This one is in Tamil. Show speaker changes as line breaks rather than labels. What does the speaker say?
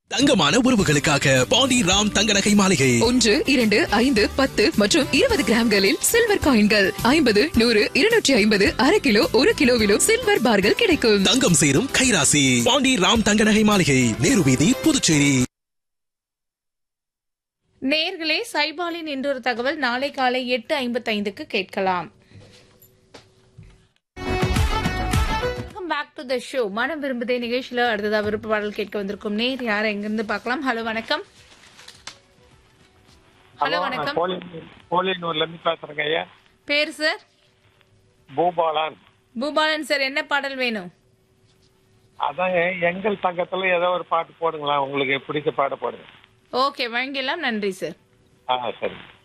தங்கமான உறவுகளுக்காக பாண்டி ராம் தங்க நகை மாளிகை
ஒன்று இரண்டு ஐந்து பத்து மற்றும் இருபது கிராம்களில் சில்வர் காயின்கள் ஐம்பது நூறு இருநூற்றி ஐம்பது அரை கிலோ ஒரு கிலோவிலும் சில்வர் பார்கள் கிடைக்கும்
தங்கம் சேரும் கைராசி பாண்டி ராம் தங்க நகை மாளிகை நேரு வீதி புதுச்சேரி
நேர்களே சைபாலின் இன்றொரு தகவல் நாளை காலை எட்டு ஐம்பத்தைந்துக்கு கேட்கலாம் பேக் டு த ஷோ மனம் விரும்புதே நிகழ்ச்சியில அடுத்ததா விருப்ப பாடல் கேட்க வந்திருக்கும் நேர் யாரை எங்கிருந்து பார்க்கலாம் ஹலோ வணக்கம் ஹலோ வணக்கம்
கோலியனூர்ல இருந்து பேசுறேங்க ஐயா
பேர் சார்
பூபாலன்
பூபாலன் சார் என்ன பாடல் வேணும்
அதாங்க எங்கள் தங்கத்துல ஏதோ ஒரு பாட்டு போடுங்களா உங்களுக்கு பிடிச்ச பாட்டு போடுங்க
ஓகே வழங்கிடலாம் நன்றி சார்
ஆ சரி